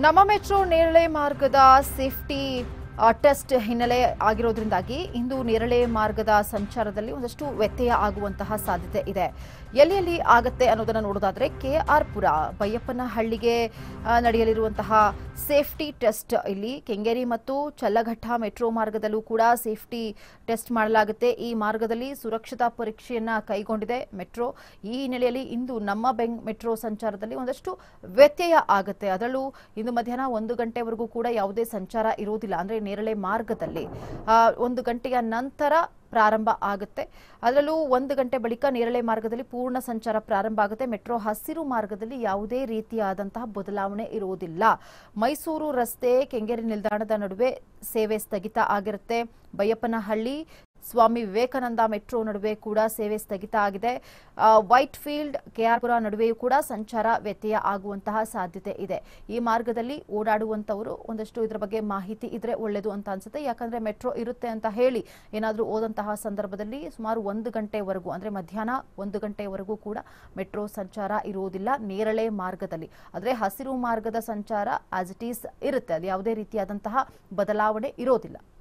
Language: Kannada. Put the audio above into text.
ನಮ್ಮ ಮೆಟ್ರೋ ನೇರಳೆ ಮಾರ್ಗದ ಸೇಫ್ಟಿ ಆ, ಟೆಸ್ಟ್ ಹಿನ್ನೆಲೆ ಆಗಿರೋದ್ರಿಂದಾಗಿ ಇಂದು ನೇರಳೆ ಮಾರ್ಗದ ಸಂಚಾರದಲ್ಲಿ ಒಂದಷ್ಟು ವ್ಯತ್ಯಯ ಆಗುವಂತಹ ಸಾಧ್ಯತೆ ಇದೆ ಎಲ್ಲಿ ಎಲ್ಲಿ ಆಗತ್ತೆ ಅನ್ನೋದನ್ನ ನೋಡೋದಾದ್ರೆ ಕೆ ಆರ್ ಪುರ ಬೈಯಪ್ಪನಹಳ್ಳಿಗೆ ಆ, ನಡೆಯಲಿರುವಂತಹ ಸೇಫ್ಟಿ ಟೆಸ್ಟ್ ಇಲ್ಲಿ ಕೆಂಗೇರಿ ಮತ್ತು ಚಲ್ಲಘಟ್ಟ ಮೆಟ್ರೋ ಮಾರ್ಗದಲ್ಲೂ ಕೂಡ ಸೇಫ್ಟಿ ಟೆಸ್ಟ್ ಮಾಡಲಾಗುತ್ತೆ ಈ ಮಾರ್ಗದಲ್ಲಿ ಸುರಕ್ಷತಾ ಪರೀಕ್ಷೆಯನ್ನ ಕೈಗೊಂಡಿದೆ ಮೆಟ್ರೋ ಈ ಹಿನ್ನೆಲೆಯಲ್ಲಿ ಇಂದು ನಮ್ಮ ಬೆಂಗ್ ಮೆಟ್ರೋ ಸಂಚಾರದಲ್ಲಿ ಒಂದಷ್ಟು ವ್ಯತ್ಯಯ ಆಗುತ್ತೆ ಅದರಲ್ಲೂ ಇಂದು ಮಧ್ಯಾಹ್ನ ಒಂದು ಗಂಟೆವರೆಗೂ ಕೂಡ ಯಾವುದೇ ಸಂಚಾರ ಇರೋದಿಲ್ಲ ಅಂದ್ರೆ ನೇರಳೆ ಮಾರ್ಗದಲ್ಲಿ ಆ, ಒಂದು ಗಂಟೆಯ ನಂತರ ಪ್ರಾರಂಭ ಆಗುತ್ತೆ ಅದರಲ್ಲೂ ಒಂದು ಗಂಟೆ ಬಳಿಕ ನೇರಳೆ ಮಾರ್ಗದಲ್ಲಿ ಪೂರ್ಣ ಸಂಚಾರ ಪ್ರಾರಂಭ ಆಗುತ್ತೆ ಮೆಟ್ರೋ ಹಸಿರು ಮಾರ್ಗದಲ್ಲಿ ಯಾವುದೇ ರೀತಿಯಾದಂತಹ ಬದಲಾವಣೆ ಇರುವುದಿಲ್ಲ ಮೈಸೂರು ರಸ್ತೆ ಕೆಂಗೇರಿ ನಿಲ್ದಾಣದ ನಡುವೆ ಸೇವೆ ಸ್ಥಗಿತ ಆಗಿರುತ್ತೆ ಬೈಯಪ್ಪನಹಳ್ಳಿ ಸ್ವಾಮಿ ವಿವೇಕಾನಂದ ಮೆಟ್ರೋ ನಡುವೆ ಕೂಡ ಸೇವೆ ಸ್ಥಗಿತ ಆಗಿದೆ ಆ, ವೈಟ್ ಫೀಲ್ಡ್ ಕೆಆರ್ಪುರ ನಡುವೆಯೂ ಕೂಡ ಸಂಚಾರ ವ್ಯತ್ಯಯ ಆಗುವಂತಹ ಸಾಧ್ಯತೆ ಇದೆ ಈ ಮಾರ್ಗದಲ್ಲಿ ಓಡಾಡುವಂತವರು ಒಂದಷ್ಟು ಇದರ ಬಗ್ಗೆ ಮಾಹಿತಿ ಇದ್ರೆ ಒಳ್ಳೆಯದು ಅಂತ ಅನ್ಸುತ್ತೆ ಯಾಕಂದ್ರೆ ಮೆಟ್ರೋ ಇರುತ್ತೆ ಅಂತ ಹೇಳಿ ಏನಾದರೂ ಓದಂತಹ ಸಂದರ್ಭದಲ್ಲಿ ಸುಮಾರು ಒಂದು ಗಂಟೆವರೆಗೂ ಅಂದ್ರೆ ಮಧ್ಯಾಹ್ನ ಒಂದು ಗಂಟೆವರೆಗೂ ಕೂಡ ಮೆಟ್ರೋ ಸಂಚಾರ ಇರುವುದಿಲ್ಲ ನೇರಳೆ ಮಾರ್ಗದಲ್ಲಿ ಆದರೆ ಹಸಿರು ಮಾರ್ಗದ ಸಂಚಾರ ಆಸ್ ಇಟ್ ಈಸ್ ಇರುತ್ತೆ ಅದು ಯಾವುದೇ ರೀತಿಯಾದಂತಹ ಬದಲಾವಣೆ ಇರೋದಿಲ್ಲ